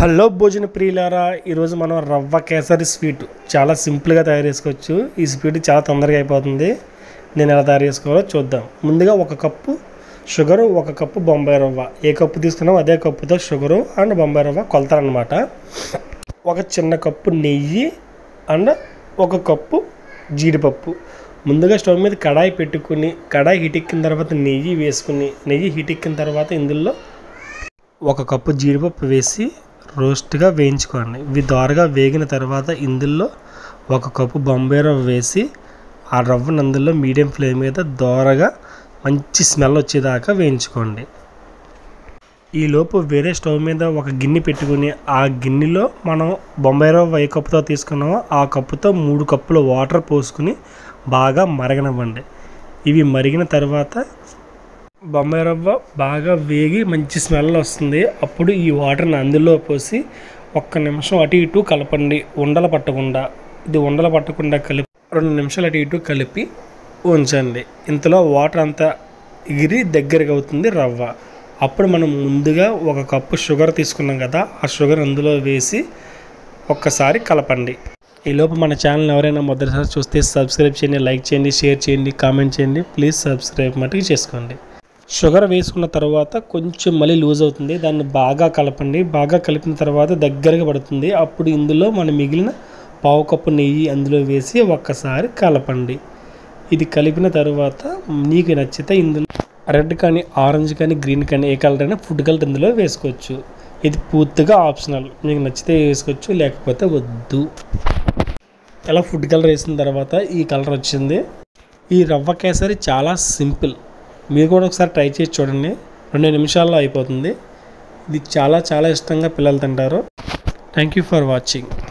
hello భోజన ప్రియులారా ఈరోజు మనం రవ్వ కేసరి స్వీట్ చాలా సింపుల్గా తయారు చేసుకోవచ్చు ఈ స్వీట్ చాలా తొందరగా అయిపోతుంది నేను ఎలా తయారు చేసుకోవాలో చూద్దాం ముందుగా ఒక కప్పు షుగరు ఒక కప్పు బొంబాయి రవ్వ ఏ కప్పు తీసుకున్నామో అదే కప్పుతో షుగరు అండ్ బొంబాయి రవ్వ కొలతారనమాట ఒక చిన్న కప్పు నెయ్యి అండ్ ఒక కప్పు జీడిపప్పు ముందుగా స్టవ్ మీద కడాయి పెట్టుకుని కడాయి హీట్ ఎక్కిన తర్వాత నెయ్యి వేసుకుని నెయ్యి హీట్ ఎక్కిన తర్వాత ఇందులో ఒక కప్పు జీడిపప్పు వేసి రోస్ట్గా వేయించుకోండి ఇవి దోరగా వేగిన తర్వాత ఇందులో ఒక కప్పు బొంబాయి రవ్వ వేసి ఆ రవ్వను అందులో మీడియం ఫ్లేమ్ మీద దోరగా మంచి స్మెల్ వచ్చేదాకా వేయించుకోండి ఈలోపు వేరే స్టవ్ మీద ఒక గిన్నె పెట్టుకుని ఆ గిన్నెలో మనం బొంబాయి రవ్వ ఏ కప్పుతో తీసుకున్నామో ఆ కప్పుతో మూడు కప్పుల వాటర్ పోసుకుని బాగా మరగనివ్వండి ఇవి మరిగిన తర్వాత బొంబాయి రవ్వ బాగా వేగి మంచి స్మెల్ వస్తుంది అప్పుడు ఈ వాటర్ని అందులో పోసి ఒక్క నిమిషం అటు ఇటు కలపండి ఉండలు పట్టకుండా ఇది ఉండలు పట్టకుండా కలిపి రెండు నిమిషాలు అటు ఇటు కలిపి ఉంచండి ఇంతలో వాటర్ అంతా ఎగిరి దగ్గరికి అవుతుంది రవ్వ అప్పుడు మనం ముందుగా ఒక కప్పు షుగర్ తీసుకున్నాం కదా ఆ షుగర్ అందులో వేసి ఒక్కసారి కలపండి ఈలోపు మన ఛానల్ ఎవరైనా మొదటిసారి చూస్తే సబ్స్క్రైబ్ చేయండి లైక్ చేయండి షేర్ చేయండి కామెంట్ చేయండి ప్లీజ్ సబ్స్క్రైబ్ మటుకు చేసుకోండి షుగర్ వేసుకున్న తర్వాత కొంచెం మళ్ళీ లూజ్ అవుతుంది దాన్ని బాగా కలపండి బాగా కలిపిన తర్వాత దగ్గరగా పడుతుంది అప్పుడు ఇందులో మన మిగిలిన పావు కప్పు నెయ్యి అందులో వేసి ఒక్కసారి కలపండి ఇది కలిపిన తర్వాత నీకు నచ్చితే ఇందులో రెడ్ కానీ ఆరెంజ్ కానీ గ్రీన్ కానీ ఏ కలర్ అయినా ఫుడ్ కలర్ ఇందులో వేసుకోవచ్చు ఇది పూర్తిగా ఆప్షనల్ మీకు నచ్చితే వేసుకోవచ్చు లేకపోతే వద్దు ఇలా ఫుడ్ కలర్ వేసిన తర్వాత ఈ కలర్ వచ్చింది ఈ రవ్వ కేసరి చాలా సింపుల్ మీరు కూడా ఒకసారి ట్రై చేసి చూడండి రెండు నిమిషాల్లో అయిపోతుంది ఇది చాలా చాలా ఇష్టంగా పిల్లలు తింటారు థ్యాంక్ యూ ఫర్ వాచింగ్